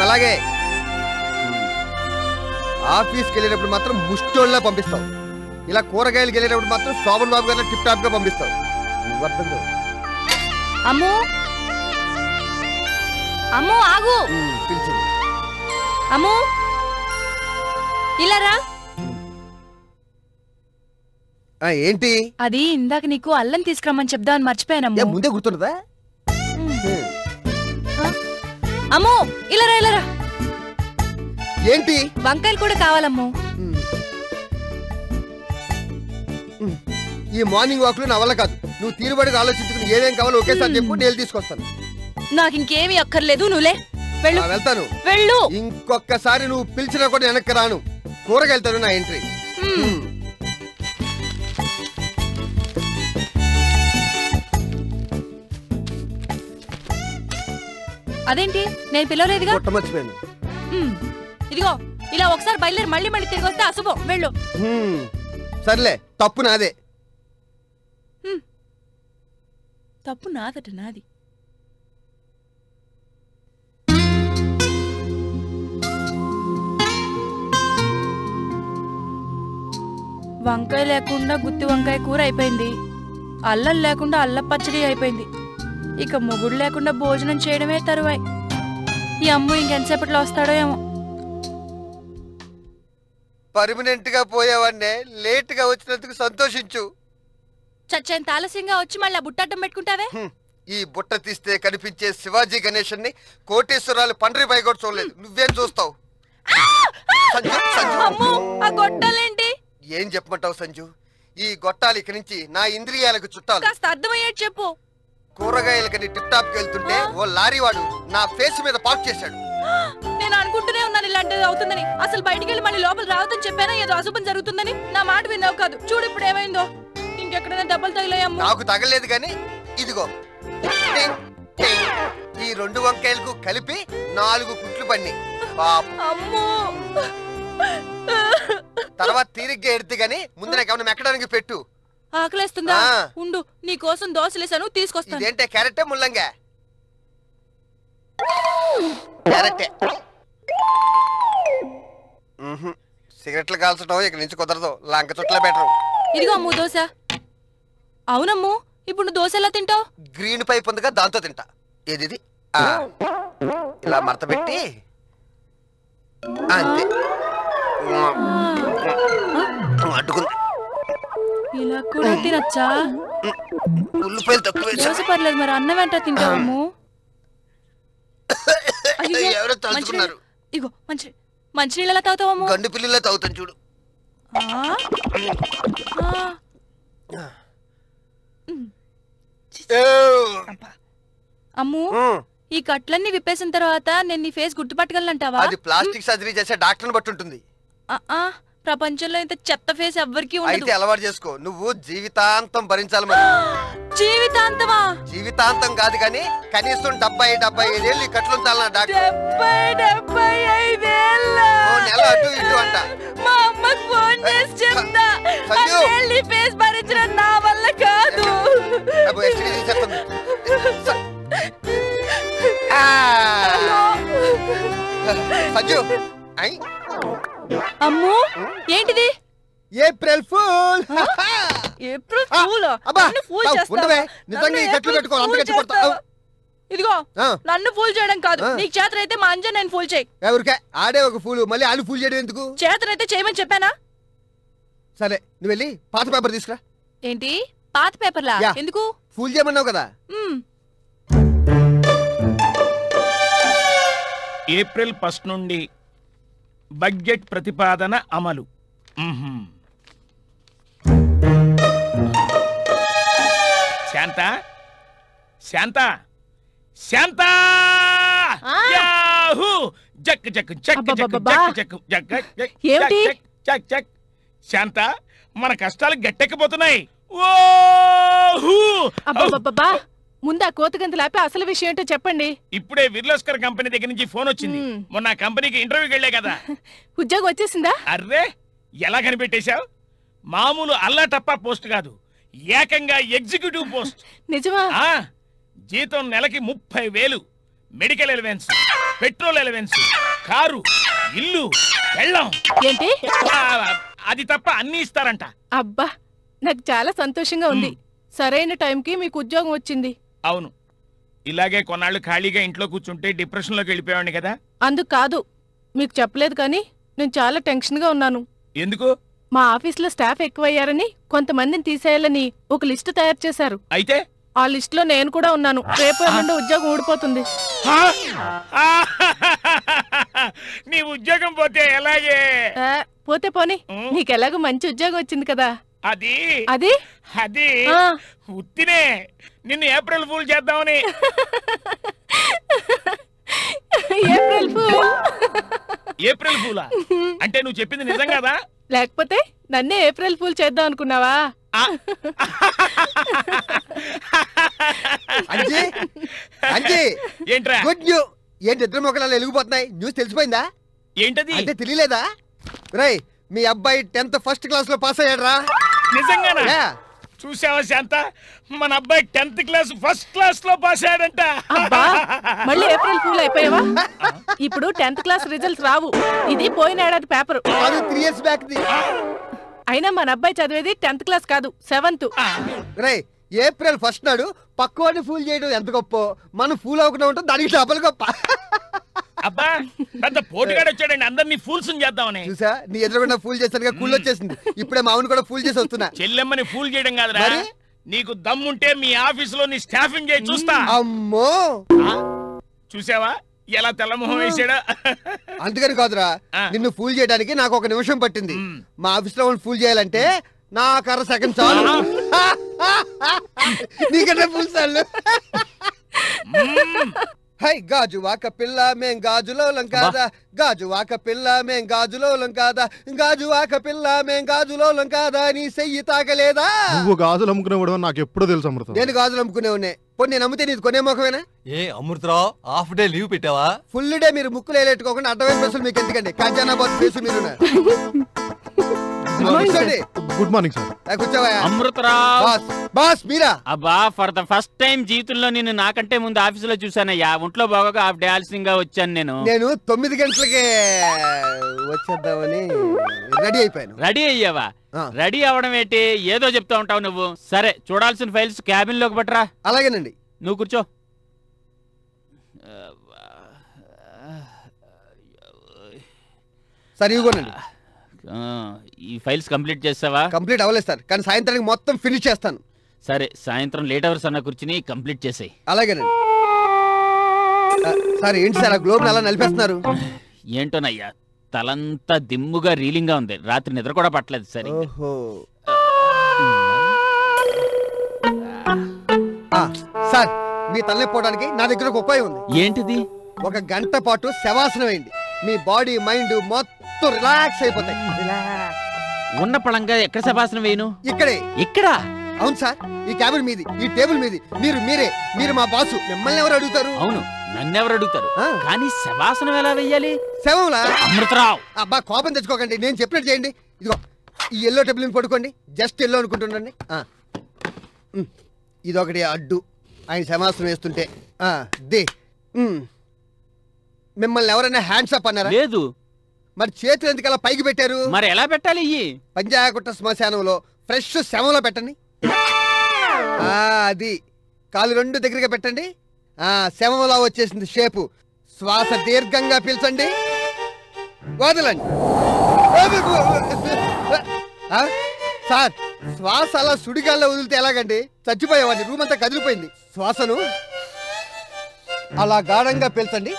అలాగే ఆఫీస్కి వెళ్ళేటప్పుడు మాత్రం ముష్టోళ్ళ పంపిస్తావు ఇలా కూరగాయలు వెళ్ళేటప్పుడు మాత్రం శోభన్ బాబు గారిని టిప్ టాప్ గా పంపిస్తావు నువ్వు అర్థం కాదు. అమ్ము అమ్ము ఆగు ఉమ్, పిలిచింది అమ్ము ఇలా రా ఆ, ఏంటి అది ఇందాక నీకు అల్లం తీసుకురమ్మని చెప్దామని మర్చిపోయాను ఏ అమ్ము ముందే గుర్తుండదా ఉమ్. అమ్ము ఇలా రా ఇలా రా ఏంటి వంకాయలు కూడా కావాలమ్ము ఉమ్. ఉమ్. ఈ మార్నింగ్ వాక్ లో నా వల్ల కాదు నువ్వు తీరుబడిగా ఆలోచించుకుని ఏమేం కావాలో ఒకేసారి చెప్పు నేను తీసుకొస్తాను నాకు ఇంకేమీ అక్కర్లేదు నువ్వులే వెళ్ళు ఆ, వెళ్తాను వెళ్ళు ఇంకొకసారి నువ్వు పిలిచినా కూడా వెనక్కి రాను కూరగెళ్తాను నా ఎంట్రీ హ్మ్. ఉమ్. అదేంటి నేను పిలవలేదుగా పొట్ట మర్చిపోయాను హ్మ్. ఇదిగో ఇలా ఒకసారి బయలుదేరి మళ్ళీ మళ్ళీ తిరిగి వస్తే అశుభం వెళ్ళు ఉమ్. సర్లే తప్పు నాదే తప్పు నాదట నాది వంకాయ లేకుండా గుత్తి వంకాయ కూర అయిపోయింది అల్లం లేకుండా అల్లం పచ్చడి అయిపోయింది ఇక మొగుడు లేకుండా భోజనం చేయడమే తరువాయి ఈ అమ్ము ఇంకెంతసేపట్లో వస్తాడో ఏమో పర్మనెంట్ గా పోయేవాడినే లేట్ గా వచ్చినందుకు సంతోషించు చచ్చేంత ఆలస్యంగా వచ్చి మళ్ళీ ఆ బుట్టడ్డం పెట్టుకుంటావే హ్మ్. ఈ బుట్ట తీస్తే కనిపించే శివాజీ గణేషన్ ని కోటేశ్వరాలు పండ్రి పై కూడా చూడలేదు నువ్వేం చూస్తావు సంజు, సంజు. అమ్మో ఆ గొట్టాలేంటి ఏం చెప్పమంటావు సంజు ఈ గొట్టాలు ఇక నుంచి నా ఇంద్రియాలకు చుట్టాలు కాస్త అర్థమయ్యేది చెప్పు కూరగాయలకని టిప్ టాప్ కి వెళ్తుంటే ఓ లారీ వాడు నా ఫేస్ మీద పార్క్ చేశాడు నేను అనుకుంటూనే ఉన్నాను ఇలాంటిది అవుతుందని అసలు బయటికి వెళ్ళి మళ్ళీ లోపల రావద్దని చెప్పానా ఏదో అశుభం జరుగుతుందని నా మాట విన్నావు కాదు చూడు ఇప్పుడు ఏమైందో ఇంకెక్కడైనా దెబ్బలు తగిలాయమ్మో నాకు తగలేదు గాని ఇదిగో టింగ్, టింగ్. ఈ రెండు వంకాయలకు కలిపి నాలుగు కుట్లు పన్ని పాపం అమ్మో తర్వాత తీరిగ్గా ఎడితే గాని ముందు నాకు ఏమైనా మెక్కడానికి పెట్టు ఆకలేస్తుందా ఆ. ఉండు నీ కోసం దోశలేసాను తీసుకొస్తాను ఇదేంటే క్యారెట్టే ముల్లంగా క్యారెట్టే మ్మ్హ్మ్. సిగరెట్లు కాల్చడం ఇక నుంచి కుదరదు లంక చుట్ల బెటరు ఇదిగో అమ్ము దోశ అవునమ్ము ఇప్పుడు నువ్వు దోశ ఎలా తింటావు గ్రీన్ పైప్ ఉందిగా దాంతో తింటా ఏది ఇది? ఆ. ఇలా మడత పెట్టి అంతే అడ్డుకుంది ఇలా కూడా తినచ్చా ఉల్లిపాయలు తక్కువ వేసా. దోశ పర్లేదు మరి అన్నం వెంట తింటావమ్ము అయ్యయ్యో, ఎవరో మంచినీళ్ళు. తలుచుకున్నారు ఇగో మంచి మంచినీళ్ళు ఎలా తాగుతావమ్ము గండు పిల్లిలో తాగుతాను చూడు ఆ? ఆ. ఏ. అమ్ము ఉమ్. ఈ కట్లన్నీ విప్పేసిన తర్వాత నేను నీ ఫేస్ గుర్తుపట్టగలనంటావా అది ప్లాస్టిక్ సర్జరీ చేసే డాక్టర్ని బట్టి ఉంటుంది ఆ, ఆ, ప్రపంచంలో ఇంత చెత్త ఫేస్ ఎవ్వరికీ ఉండదు అయితే అలవాటు చేసుకో నువ్వు జీవితాంతం భరించాలి మరి జీవితాంతమా జీవితాంతం కాదు కానీ కనీసం డెబ్బై డెబ్బై ఐదేళ్ళు ఈ కట్లు ఉంచాలి నా డాక్టర్ డెబ్బై డెబ్బై ఐదేళ్ళ ఓ నెల అటు ఇటు అంట మా అమ్మకు ఫోన్ చేసి చెప్తా సంజు. అన్నేళ్ళు ఈ ఫేస్ భరించడం నా వల్ల కాదు అబ్బో, STD తీసేస్తుంది. ఆ. సంజు ఐ. అమ్ము ఏంటిది ఏప్రిల్ ఫూల్ ఏప్రిల్ ఆ, ఫూల్ అబ్బా, నన్ను ఫూల్ బావ్, చేస్తావా? ఉండవే. నిజంగా నన్ను ఈ కట్లు ఏప్రిల్ కట్టుకో, అంత ఫూల్ గట్టి కొడతా. చేస్తావా? ఇదిగో ఆ. నన్ను ఫూల్ చేయడం కాదు ఆ. నీకు చేతనైతే మా అంజన్ నేను ఫూల్ చేయి ఎవరికే ఆడే ఒక ఫూల్ మళ్ళీ ఆలు ఫూల్ చేయడం ఎందుకు చేతనైతే చేయమని చెప్పానా సరే నువ్వు వెళ్ళి పాత పేపర్ తీసుకురా ఏంటి పాత పేపర్లా యా. ఎందుకు ఫూల్ చేయమన్నావు కదా మ్మ్. ఏప్రిల్ ఫస్ట్ నుండి బడ్జెట్ ప్రతిపాదన అమలు మ్మ్హ్మ్. శాంత శాంత శాంత ఆ. యాహూ! జక్ జక్ జక్ జక్ అబ్బబ్బబ్బబ్బా. జక్ జక్ జక్ జక్ జక్ ఏమిటి? జక్ జక్ జక్ శాంత మన కష్టాలు గట్టెక్కిపోతున్నాయి ఓహూ! అబ్బబ్బబ్బా ముందు ఆ కోతగంత లేపి అసలు విషయం ఏంటో చెప్పండి ఇప్పుడే విర్లోస్కర్ కంపెనీ దగ్గర నుంచి ఫోన్ వచ్చింది మ్మ్. మొన్న ఆ కంపెనీకి ఇంటర్వ్యూకి వెళ్ళే కదా ఉద్యోగం వచ్చేసిందా అర్రే ఎలా కనిపెట్టేశావు మామూలు అల్లా టప్పా పోస్ట్ కాదు ఏకంగా ఎగ్జిక్యూటివ్ పోస్ట్ నిజమా ఆ జీతం నెలకి ముప్పై వేలు medical allowance petrol allowance car ఇల్లు వెళ్ళం ఏంటి అది తప్ప అన్ని ఇస్తారంట అబ్బా నాకు చాలా సంతోషంగా ఉంది సరైన టైంకి మీకు ఉద్యోగం వచ్చింది అవును ఇలాగే కొన్నాళ్ళు ఖాళీగా ఇంట్లో కూర్చుంటే డిప్రెషన్లోకి వెళ్ళిపోయావాడిని కదా అందుకు కాదు మీకు చెప్పలేదు కానీ నేను చాలా టెన్షన్గా ఉన్నాను ఎందుకు మా ఆఫీస్లో స్టాఫ్ ఎక్కువయ్యారని కొంతమందిని తీసేయాలని ఒక లిస్టు తయారు చేశారు అయితే ఆ లిస్టులో నేను కూడా ఉన్నాను రేపు ఎల్లుండి ఉద్యోగం ఊడిపోతుంది హా? ఆ! నీ ఉద్యోగం పోతే ఎలాగే ఆ, పోతే పోని ఉం. నీకెలాగో మంచి ఉద్యోగం వచ్చింది కదా అది అది అది ఆ. ఉత్తినే నిన్ను ఏప్రిల్ ఫూల్ చేద్దామని ఏప్రిల్ ఫూల్ ఏప్రిల్ ఫూలా అంటే నువ్వు చెప్పింది నిజం కదా లేకపోతే నన్నే ఏప్రిల్ ఫూల్ చేద్దాం అనుకున్నావా ఆ. అంజీ అంజీ ఏంట్రా గుడ్ న్యూ ఏంటి ఇద్దరు మొక్కలు వెలిగిపోతున్నాయి న్యూస్ తెలిసిపోయిందా ఏంటది అంటే తెలియలేదా రై మీ అబ్బాయి టెన్త్ ఫస్ట్ క్లాస్ లో పాస్ అయ్యాడ్రా నిజంగానా యా. చూసావా శాంత మన అబ్బాయి టెన్త్ క్లాస్ ఫస్ట్ క్లాస్ లో పాస్ అయ్యాడంట అబ్బా మళ్ళీ ఏప్రిల్ ఫూల్ అయిపోయావా ఇప్పుడు టెన్త్ క్లాస్ రిజల్ట్స్ రావు ఇది పోయిన ఏడాది పేపర్ అది త్రీ ఇయర్స్ బ్యాక్ ది అయినా మన అబ్బాయి చదివేది టెన్త్ క్లాస్ కాదు సెవెంత్ రై ఏప్రిల్ ఫస్ట్ నాడు పక్కవాడిని ఫూల్ చేయడం ఎంత గొప్ప మనం ఫూల్ అవ్వకుండా ఉంటాం దానికి డబల్ గొప్ప అబ్బా పెద్ద పోటుగాడు వచ్చాడండి అందరినీ ఫూల్స్ చేద్దామని చూసా నీ ఎదురుగుండా ఫూల్ చేశానుగా కుళ్ళు వచ్చేసింది ఇప్పుడే మామూలు కూడా ఫూల్ చేసి వస్తున్నా చెల్లెమ్మని ఫూల్ చేయడం కాదురా మరి? నీకు దమ్ముంటే మీ ఆఫీస్ లో నీ స్టాఫింగ్ చేయి చూస్తా అమ్మో ఆ? చూసావా ఎలా తెల్లమొహం వేసాడా అందుకని కాదురా ఆ. నిన్ను ఫూల్ చేయడానికి నాకు ఒక నిమిషం పట్టింది మ్. మా ఆఫీస్ లో ఫూల్ చేయాలంటే నా కర్ర సెకండ్ చాలు నీకన్నా ఫుల్ సార్లు హై గాజు వాక పిల్ల మేం గాజులోలం కాదా గాజు వాక పిల్ల మేం గాజులోలం కాదా గాజు వాక పిల్ల మేం గాజులోలం కాదా నీ సెయ్యి తాకలేదా నువ్వు గాజులు అమ్ముకునేవాడు నాకు ఎప్పుడో తెలుసు అమృతం నేను గాజులు అమ్ముకునే ఉన్నాయి పోనీ నేను అమ్మితే నీది కొనే ముఖమేనా ఏ అమృతరావు హాఫ్ డే లీవ్ పెట్టావా ఫుల్ డే మీరు ముక్కులు వేలేట్టుకోకుండా అడ్డమైన బస్సులు మీకు ఎందుకండి ఖజానాబాద్ బస్సు మీరు కూర్చోండి గుడ్ మార్నింగ్ సార్ ఆ, కూర్చోవా అమృతరావు బాస్ బాస్ మీరా అబ్బా ఫర్ ద ఫస్ట్ టైం జీవితంలో నేను నాకంటే ముందు ఆఫీసులో చూసానయ్యా ఒంట్లో బాగోగా హాఫ్ డే ఆలస్యంగా వచ్చాను నేను నేను తొమ్మిది గంటలకే వచ్చేద్దామని రెడీ అయిపోయాను రెడీ అయ్యావా ఆ. రెడీ అవడం ఏంటి ఏదో చెప్తా ఉంటావు నువ్వు సరే చూడాల్సిన ఫైల్స్ క్యాబిన్ లోకి పట్టరా అలాగేనండి నువ్వు కూర్చో సరే ఇవ్వనండి ఆ, ఈ ఫైల్స్ కంప్లీట్ చేస్తావా కంప్లీట్ అవ్వలేదు సార్ కానీ సాయంత్రానికి మొత్తం ఫినిష్ చేస్తాను సరే సాయంత్రం లేట్ అవర్స్ అన్న కూర్చుని కంప్లీట్ చేసేయి అలాగేనండి ఆ, సార్ ఏంటి సార్ ఆ గ్లోబ్ అలా నలిపేస్తున్నారు ఏంటోనయ్యా తలంతా దిమ్ముగా రీలింగ్ గా ఉంది రాత్రి నిద్ర కూడా పట్టలేదు సరే ఓహో ఆ, సార్ మీ తలనొప్పడానికి నా దగ్గర ఒక ఉపాయం ఉంది ఏంటిది ఒక గంట పాటు శవాసనం అయింది మీ బాడీ మైండ్ మొత్తం రిలాక్స్ అయిపోతాయి రిలాక్స్. ఉన్న పళంగా ఎక్కడ శపాసనం వేయను ఇక్కడే ఇక్కడ అవును సార్ ఈ క్యాబిన్ మీది ఈ టేబుల్ మీది మీరు మీరే మీరు మా బాసు మిమ్మల్ని ఎవరు అడుగుతారు అవును నన్నెవరు అడుగుతారు ఆ. కానీ శవాసనం ఎలా వెయ్యాలి శవంలా అమృతరావు అబ్బా కోపం తెచ్చుకోకండి నేను చెప్పినట్టు చేయండి ఇదిగో ఈ ఎల్లో టేబుల్ మీద పడుకోండి జస్ట్ ఎల్లో అనుకుంటుండండి ఆ. ఉమ్. ఇదొకటి అడ్డు ఆయన సమాసం వేస్తుంటే ఆ, దే ఉమ్. మిమ్మల్ని ఎవరైనా హ్యాండ్స్ అప్ అన్నారా లేదు మరి చేతులు ఎందుకు అలా పైకి పెట్టారు మరి ఎలా పెట్టాలి ఇయ్యి పంజాగుట్ట శ్మశానంలో ఫ్రెష్ శవంలో పెట్టండి ఆ, అది కాలు రెండు దగ్గరగా పెట్టండి ఆ శవంలా వచ్చేసింది షేపు శ్వాస దీర్ఘంగా పీల్చండి వదలండి ఆ, సార్ శ్వాస అలా సుడిగాల్లో వదిలితే ఎలాగండి చచ్చిపోయేవాడిని రూమ్ అంతా కదిలిపోయింది శ్వాసను అలా గాఢంగా పీల్చండి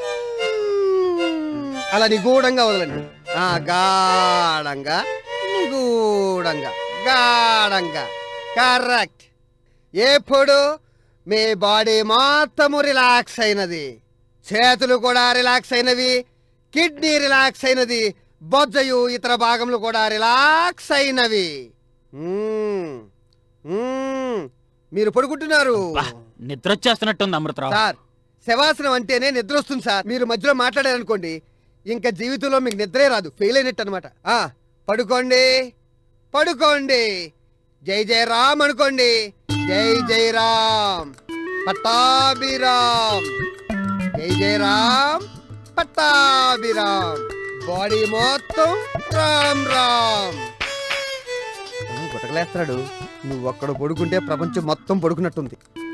అలా నిగూఢంగా వదలండి ఆ గాఢంగా నిగూఢంగా గాఢంగా కరెక్ట్ ఎప్పుడు మీ బాడీ మొత్తము రిలాక్స్ అయినది చేతులు కూడా రిలాక్స్ అయినవి కిడ్నీ రిలాక్స్ అయినది బొజ్జయు ఇతర భాగములు కూడా రిలాక్స్ అయినవి మ్మ్. మ్మ్. మీరు పడుకుంటున్నారు బా, నిద్ర వచ్చేస్తున్నట్టుంది అమృతరావు సార్ శవాసనం అంటేనే నిద్ర వస్తుంది సార్ మీరు మధ్యలో మాట్లాడారనుకోండి ఇంకా జీవితంలో మీకు నిద్రే రాదు ఫెయిల్ అయినట్టు అనమాట పడుకోండి పడుకోండి జై జై రామ్ అనుకోండి జై జై రామ్ పట్టాభిరామ్ జై జై రామ్ పట్టాభిరామ్ బాడీ మొత్తం రామ్ రామ్ గుటకలేస్తాడు నువ్వు ఒక్కడ పడుకుంటే ప్రపంచం మొత్తం పడుకున్నట్టుంది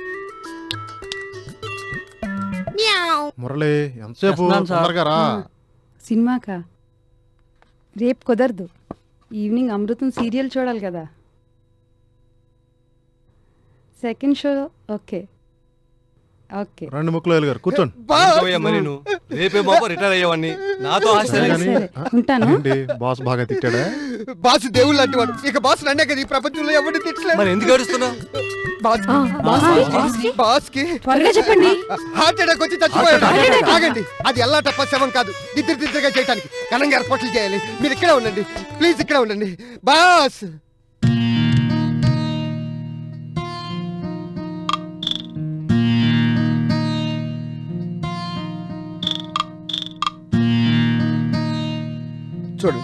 మురళి ఎంతసేపు వస్తున్నాను సార్. తొందరగా రా సినిమాకా రేపు కుదరదు ఈవినింగ్ అమృతం సీరియల్ చూడాలి కదా సెకండ్ షో ఓకే ఓకే రెండు ముక్కలు గారు కూర్చోండి ఇంకోయమ్మ నేను రేపే బాబు రిటైర్ అయ్యేవాడిని నాతో ఆశ సరే లేదు. సరే ఉంటాను ఏంటి బాస్ బాగా తిట్టాడా బాస్ దేవుళ్ళు లాంటి వాడు ఇక బాస్ నన్నే కదా ఈ ప్రపంచంలో ఎవరిని తిట్టలేదు మరి ఎందుకు ఏడుస్తున్నావు బాస్ ఆ, బాస్ కి? బాస్ కి త్వరగా చెప్పండి హార్ట్ అటాక్ వచ్చి చచ్చిపోయాడు ఆగండి అది ఎలా తప్ప శవం కాదు ఇద్దరు ఇద్దరుగా చేయడానికి ఘనంగా ఏర్పాట్లు చేయాలి మీరు ఇక్కడే ఉండండి ప్లీజ్ ఇక్కడే ఉండండి బాస్ చూడండి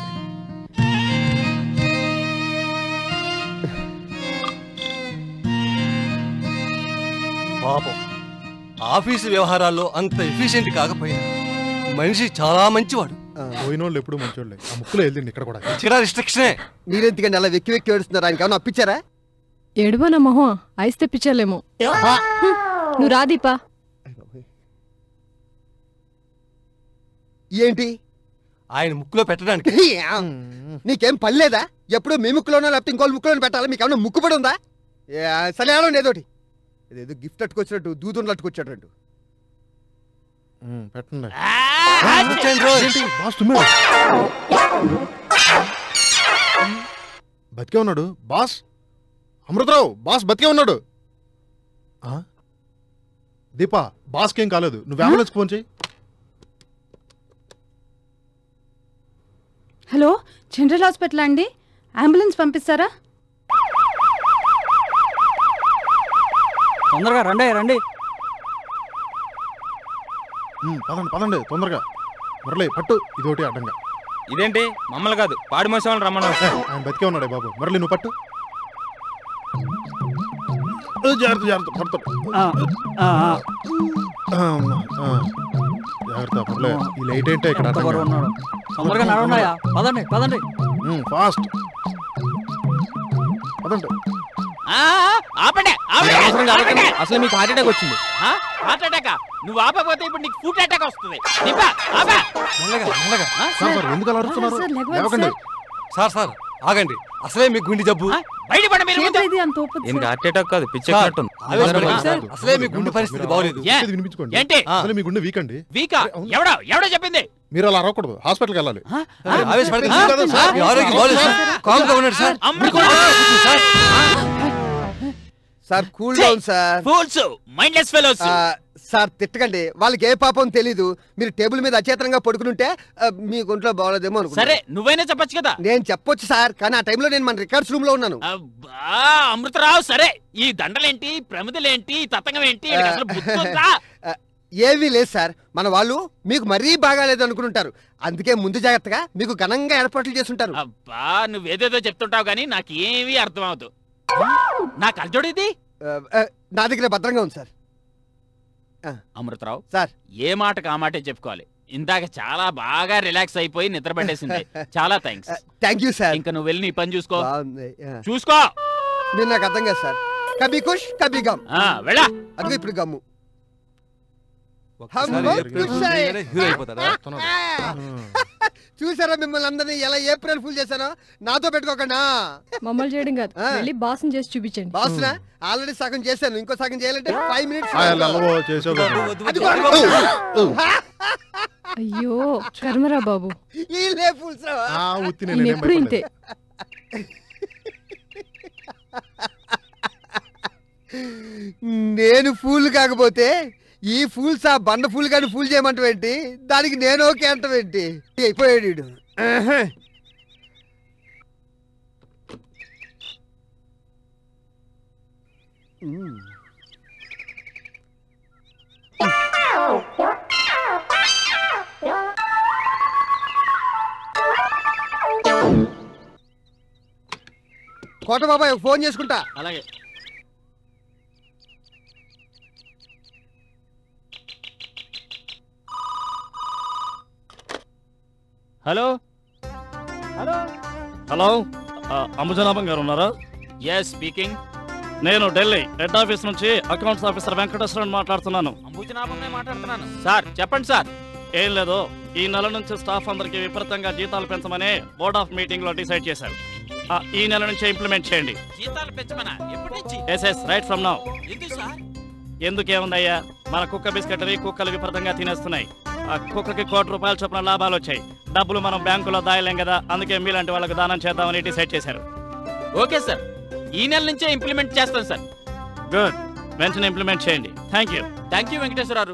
పాపం ఆఫీసు వ్యవహారాల్లో అంత ఎఫిషియెంట్ కాకపోయినా మనిషి చాలా మంచివాడు పోయిన వాళ్ళు ఎప్పుడు మంచోళ్ళే ఆ ముక్కులో వెళ్ళింది ఇక్కడ కూడా ఇక్కడ రిస్ట్రిక్షనే మీరెందుకండి అలా వెక్కి వెక్కి ఏడుస్తున్నారు ఆయనకి ఏమైనా అప్పించారా ఎడువనా మొహం ఐస్ తెప్పించాలేమో నువ్వు రా దీపా ఏంటి ఆయన ముక్కులో పెట్టడానికి నీకేం పనిలేదా ఎప్పుడు మీ ముక్కులోనో లేకపోతే ఇంకోళ్ళ ముక్కులోనే పెట్టాలి మీకు ఏమన్నా ముక్కుపడి ఉందా ఏ, సరే ఏడవండి ఏదోటి ఇదేదో గిఫ్ట్ అట్టుకొచ్చినట్టు దూదుని అట్టుకొచ్చాడు రెండు ఉమ్, పెట్టండి కూర్చోండి రోయ్. ఏంటి బాస్ తుమ్మాడు బతికే ఉన్నాడు బాస్ అమృతరావు బాస్ బతికే ఉన్నాడు ఆ? దీపా బాస్కి ఏం కాలేదు నువ్వు అంబులెన్స్ ఫోన్ చేయి హలో జనరల్ హాస్పిటల్ అండి అంబులెన్స్ పంపిస్తారా తొందరగా రండి రండి ఉమ్, పదండి పదండి తొందరగా మురళి పట్టు ఇదోటి అడ్డంగా ఇదేంటి మమ్మల్ని కాదు పాడి మోసం రమ్మను ఆయన బతికే ఉన్నాడే బాబు మురళి నువ్వు పట్టు ఓ, జాగ్రత్త జాగ్రత్త పడతాడు ఆ, అమ్మా, ఆ. జాగ్రత్త మురళి ఈ లైట్ ఏంటో ఇక్కడ అడ్డంగా. తొందరగా నడవన్నాయా పదండి పదండి ఉమ్, ఫాస్ట్ పదండి ఆ, ఆపండి ఆపండి, ఆపండి. అసలు మీకు హార్ట్ అటాక్ వచ్చింది ఆ? హార్ట్ అటాక్ నువ్వు ఆపకపోతే ఇప్పుడు నీకు ఫుడ్ అటాక్ వస్తుంది దీపా ఆపా మెల్లగా మెల్లగా సార్ సార్ ఎందుకు అలా అరుస్తున్నారు సార్, లేకపోతే లేవకండి సార్ సార్ ఆగండి అసలే మీకు గుండె జబ్బు ఆ? బయటపడి మీరు ముందు. ఏంటో ఇది అంత ఓపెన్ ఎందుకు హార్ట్ అటాక్ కాదు పిచ్చి సార్, ఎక్కినట్టుంది. ఆవేశపడకండి. సార్, అసలే మీ గుండె పరిస్థితి బాగోలేదు ఏ? ఇది వినిపించుకోండి ఏంటి అసలు మీ గుండె వీక్ అండి వీకా అవును. ఎవడో ఎవడో చెప్పింది మీరు అలా అరవకూడదు హాస్పిటల్కి వెళ్ళాలి ఆవేశపడకండి ఆ? సార్. సార్, మీ ఆరోగ్యం బాగోలేదు సార్ కామ్గా ఉండండి sir Amrutham sir sir cool down sir fools mindless fellows ఆ, సార్ తిట్టకండి వాళ్ళకి ఏ పాపం తెలీదు మీరు టేబుల్ మీద అచేతనంగా పడుకునుంటే ఆ, మీ ఒంట్లో బాగోలేదేమో అనుకుంటా సరే నువ్వైనా చెప్పొచ్చు కదా నేను చెప్పొచ్చు సార్ కానీ ఆ టైంలో నేను మన రికార్డ్స్ రూమ్ లో ఉన్నాను అబ్బా అమృతరావు సరే ఈ దండలేంటి ప్రమిదలేంటి ఈ తతంగం ఏంటి వీడికి అసలు బుద్ధి ఉందా? ఆ, ఏమీ లేదు సార్ మన వాళ్ళు మీకు మరీ బాగాలేదు అనుకుంటారు అందుకే ముందు జాగ్రత్తగా మీకు ఘనంగా ఏర్పాట్లు చేస్తుంటారు అబ్బా నువ్వేదేదో చెప్తుంటావు కానీ నాకు ఏమీ అర్థం అవదు నాకు అర్జుడు ఇది ఆ, ఆ, నా దగ్గర భద్రంగా ఉంది సార్ అమృతరావు సార్ ఏ మాటకు ఆ మాటే చెప్పుకోవాలి ఇందాక చాలా బాగా రిలాక్స్ అయిపోయి నిద్ర పట్టేసింది చాలా థ్యాంక్స్ థ్యాంక్ యూ సార్ ఇంకా నువ్వు వెళ్ళి నీ పని చూసుకో బాగుంది ఆ. చూసుకో మీరు నాకు అర్థం కాదు సార్ కబీ ఖుష్ కబీ గమ్ ఆ వెళ్ళా అదిగో ఇప్పుడు గమ్ము ఒక్కసారి హమ్మ ఎరుగుడు ఖుష్ అయ్యి. ఉంటేనే హీరో అయిపోతాడా చూసారా మిమ్మల్ని అందరినీ ఎలా ఏప్రిల్ ఫుల్ చేశానో నాతో పెట్టుకోకుండా మమ్మల్ని చేయడం కాదు ఆ. వెళ్ళి బాస్ని చేసి చూపించండి బాస్నా ఆల్రెడీ సగం చేశాను ఇంకో సగం చేయాలంటే ఫైవ్ మినిట్స్ ఆ, వెళ్ళవో చేసావు కదా. వద్దు, వద్దు, వద్దు. అయ్యో కర్మరా బాబు ఈ లే ఫుల్స్ ఆ, ఉత్తి ఈయన నేనేం ఎప్పుడు ఇంతే భయపడలేదు. నేను ఫూల్ కాకపోతే ఈ ఫూల్స్ ఆ బండ ఫూల్ గాని ఫూల్ చేయమంటావేంటి దానికి నేను ఓకే అంటావేంటి అయిపోయాడు ఈడు. ఆహా. ఉమ్. కోట బాబాయ్ ఫోన్ చేసుకుంటా అలాగే hello hello hello Ambujanabham garu ఉన్నారా ఎస్ స్పీకింగ్ నేను ఢిల్లీ హెడ్ ఆఫీస్ నుంచి అకౌంట్స్ ఆఫీసర్ వెంకటేశ్వరన్ మాట్లాడుతున్నాను అంబుజనాభంగా మాట్లాడుతున్నాను సార్ చెప్పండి సార్ ఏం లేదు ఈ నెల నుంచి స్టాఫ్ అందరికి విపరీతంగా జీతాలు పెంచమని బోర్డ్ ఆఫ్ మీటింగ్ లో డిసైడ్ చేశారు ఆ, ఈ నెల నుంచి ఇంప్లిమెంట్ చేయండి జీతాలు పెంచమనా ఎప్పటి నుంచి yes yes right from now ఎందుకు సార్ ఎందుకేముందయ్యా మన కుక్క బిస్కెటరీ కుక్కలు విపరీతంగా తినేస్తున్నాయి ఆ కుక్కకి కోటి రూపాయల చొప్పున లాభాలు వచ్చాయి డబ్బులు మనం బ్యాంకులో దాయలేం కదా అందుకే మీలాంటి వాళ్ళకి దానం చేద్దామని డిసైడ్ చేశారు ఓకే సార్ ఈ నెల నుంచే ఇంప్లిమెంట్ చేస్తాను సార్ గుడ్ వెంటనే ఇంప్లిమెంట్ చేయండి thank you thank you Venkateswararao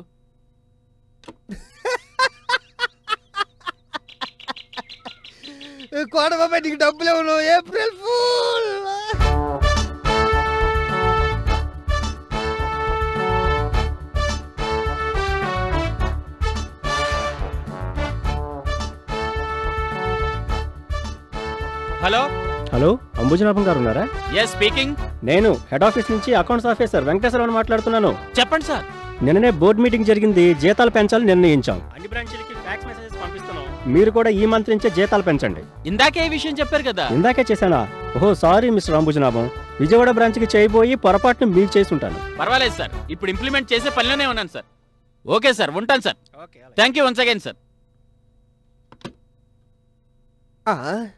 కోట బాబాయ్ నీకు డబ్బులు ఇవ్వను April fool hello hello Ambujanabham garu ఉన్నారా ఎస్ స్పీకింగ్ నేను హెడ్ ఆఫీస్ నుంచి అకౌంట్స్ ఆఫీసర్ వెంకటేశ్వరరావు మాట్లాడుతున్నాను చెప్పండి సార్ నిన్ననే బోర్డు మీటింగ్ జరిగింది జీతాలు పెంచాలని నిర్ణయించాం అన్ని బ్రాంచీలకి ఫ్యాక్స్ మెసేజెస్ పంపిస్తున్నాం మీరు కూడా ఈ మంత్ నుంచే జీతాలు పెంచండి ఇందాకే ఈ విషయం చెప్పారు కదా ఇందాకే చేశానా ఓహో సారీ మిస్టర్ అంబుజనాభం విజయవాడ బ్రాంచ్కి చేయబోయి పొరపాటును మీకు చేసి ఉంటాను పర్వాలేదు సార్ ఇప్పుడు ఇంప్లిమెంట్ చేసే పనిలోనే ఉన్నాను సార్ ఓకే సార్ ఉంటాను sir thank you once again sir ఆ?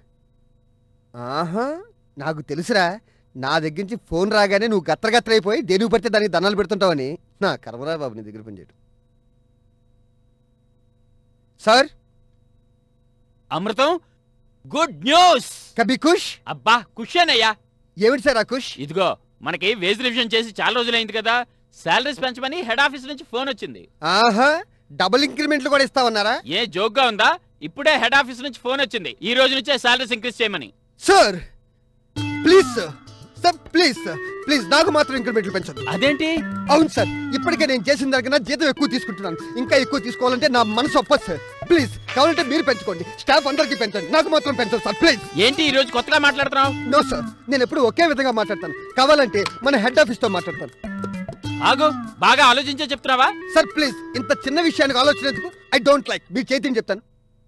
ఆహా నాకు తెలుసురా నా దగ్గర నుంచి ఫోన్ రాగానే నువ్వు గత్రగత్రైపోయి దేనికి పడితే దానికి దండాలు పెడుతుంటావని నా కర్మరా బాబు నీ దగ్గర పనిచేయడం సార్ అమృతం గుడ్ న్యూస్ కబీ ఖుష్ అబ్బా కుషేనయ్యా ఏమిటి సార్ ఆ ఖుష్ ఇదిగో మనకి వేజ్ రివిజన్ చేసి చాలా రోజులైంది కదా శాలరీస్ పెంచమని హెడ్ ఆఫీస్ నుంచి ఫోన్ వచ్చింది ఆహా డబుల్ ఇంక్రిమెంట్లు కూడా ఇస్తావన్నారా ఏ జోక్గా ఉందా ఇప్పుడే హెడ్ ఆఫీస్ నుంచి ఫోన్ వచ్చింది ఈ రోజు నుంచే శాలరీస్ ఇంక్రీజ్ చేయమని sir please sir sir please sir please నాకు మాత్రం ఇంక్రిమెంట్లు పెంచండి అదేంటి అవును సార్ ఇప్పటికే నేను చేసిన దానికన్నా జీతం ఎక్కువ తీసుకుంటున్నాను ఇంకా ఎక్కువ తీసుకోవాలంటే నా మనసు ఒప్పదు సార్ ప్లీజ్ కావాలంటే మీరు పెంచుకోండి స్టాఫ్ అందరికీ పెంచండి నాకు మాత్రం పెంచండి సార్ ప్లీజ్ ఏంటి ఈ రోజు కొత్తగా మాట్లాడుతున్నావు నో సార్ నేను ఎప్పుడు ఒకే విధంగా మాట్లాడతాను కావాలంటే మన హెడ్ ఆఫీస్ తో మాట్లాడతాను ఆగు బాగా ఆలోచించే చెప్తున్నావా సార్ ప్లీజ్ ఇంత చిన్న విషయానికి ఆలోచనేందుకు ఐ డోంట్ లైక్ మీరు చేతిని చెప్తాను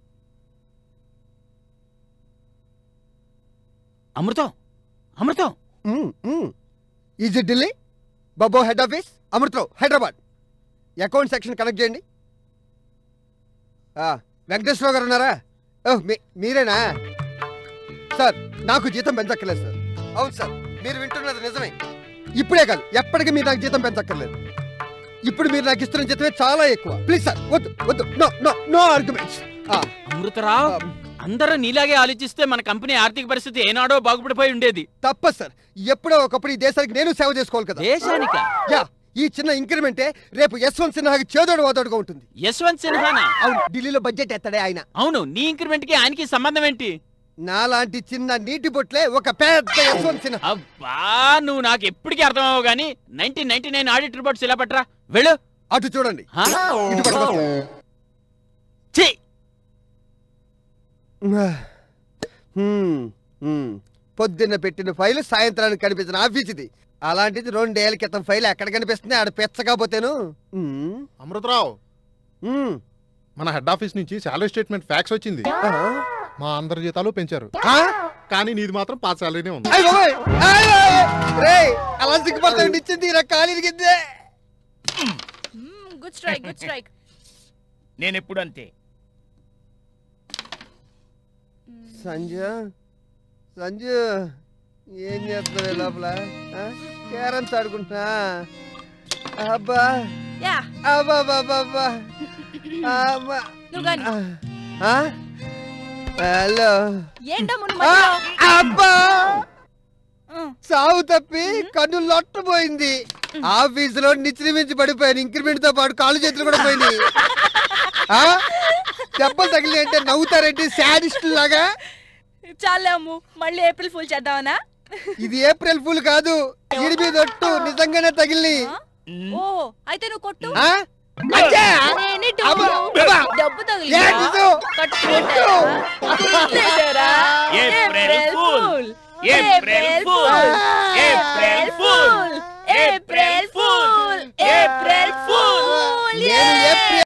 అమృతం అమృతం ఈజ్ ఇట్ ఢిల్లీ బాబో head office Amrutharao Hyderabad account section connect చేయండి ఆ, వెంకటేశ్వరరావు గారు ఉన్నారా ఓ మీ- మీరేనా సార్ నాకు జీతం పెంచక్కర్లేదు సార్ అవును సార్ మీరు వింటున్నది నిజమే ఇప్పుడే కాదు ఎప్పటికీ మీరు నాకు జీతం పెంచక్కర్లేదు ఇప్పుడు మీరు నాకు ఇస్తున్న జీతమే చాలా ఎక్కువ ప్లీజ్ సార్ వద్దు వద్దు no no no arguments Amrutharao అందరూ నీలాగే ఆలోచిస్తే మన కంపెనీ ఆర్థిక పరిస్థితి ఏనాడో బాగుపడిపోయి ఉండేది తప్ప సార్ ఎప్పుడో ఒకప్పుడు ఈ దేశానికి నేను సేవ చేసుకోవాలి కదా దేశానిక యా ఈ చిన్న ఇంక్రిమెంటే రేపు యశ్వంత్ సిన్హాకి చేదోడు వాదోడుగా ఉంటుంది యశ్వంత్ సిన్హానా అవును ఢిల్లీలో బడ్జెట్ ఎత్తాడే ఆయన అవును నీ ఇంక్రిమెంట్ కి ఆయనకి సంబంధం ఏంటి నాలాంటి చిన్న నీటి బొట్లే ఒక పెద్ద యశ్వంత్ సిన్హా అబ్బా నువ్వు నాకు ఎప్పటికీ అర్థమవు గానీ nineteen ninety nine audit reports ఇలా పట్రా వెళ్ళు అటు చూడండి హా? ఇటు పట్టుకొస్తా. ఛీ! హ్మ్, హ్మ్. పొద్దున్న పెట్టిన ఫైల్ సాయంత్రానికి కనిపించిన ఆఫీస్ ఇది అలాంటిది రెండేళ్ల క్రితం ఫైల్ ఎక్కడ కనిపిస్తుంది ఆడ పెచ్చకపోతేను హ్మ్, అమృతరావు హ్మ్. మన హెడ్ ఆఫీస్ నుంచి శాలరీ స్టేట్మెంట్ ఫ్యాక్స్ వచ్చింది ఆ? మా అందరి జీతాలు పెంచారు ఆ? కానీ నీది మాత్రం పాత శాలరీనే ఉంది అయ్ బాబోయ్! అయ్ బాబోయ్! రేయ్, అలా సిగ్గుపడతావు ఇచ్చింది నా ఖాళీ ఇరిగిందే గుడ్ స్ట్రైక్ గుడ్ స్ట్రైక్ నేను ఎప్పుడు అంతే సంజు సంజు ఏం చేస్తున్నావు లోపల ఆ? క్యారమ్స్ ఆడుకుంటున్నా అబ్బా యా అబ్బా అబ్బా అబ్బా అబ్బా నువ్వు గాని ఆ? హలో ఏంటో మున్ను ఆ, మధ్యలో? అబ్బా ఉమ్. సావు తప్పి కన్ను లొట్టపోయింది ఆఫీసులో నిచ్చి పడిపోయాను ఇంక్రిమెంట్ తో పాటు కాళ్ళు చేతులు కూడా పోయినాయి ఆ? దెబ్బలు తగిలి అంటే నవ్వుతారేంటి శాడిస్ట్ లాగా చాలే అమ్ము మళ్ళీ ఏప్రిల్ ఫుల్ చేద్దామనా ఇది ఏప్రిల్ ఫుల్ కాదు ఈడి మీద ఒట్టు నిజంగానే తగిలి ఓ అయితే నువ్వు కొట్టు ఆ? అచ్చా! నేనేంటి అబ్బా! డబ్బు? అబ్బా! డబ్బు తగిలి ఏంటిదో? కట్టుకుంటారా? వదిలేశారా? April April fool! Fool! April fool! April fool! April fool! April fool! నేను ఏప్రిల్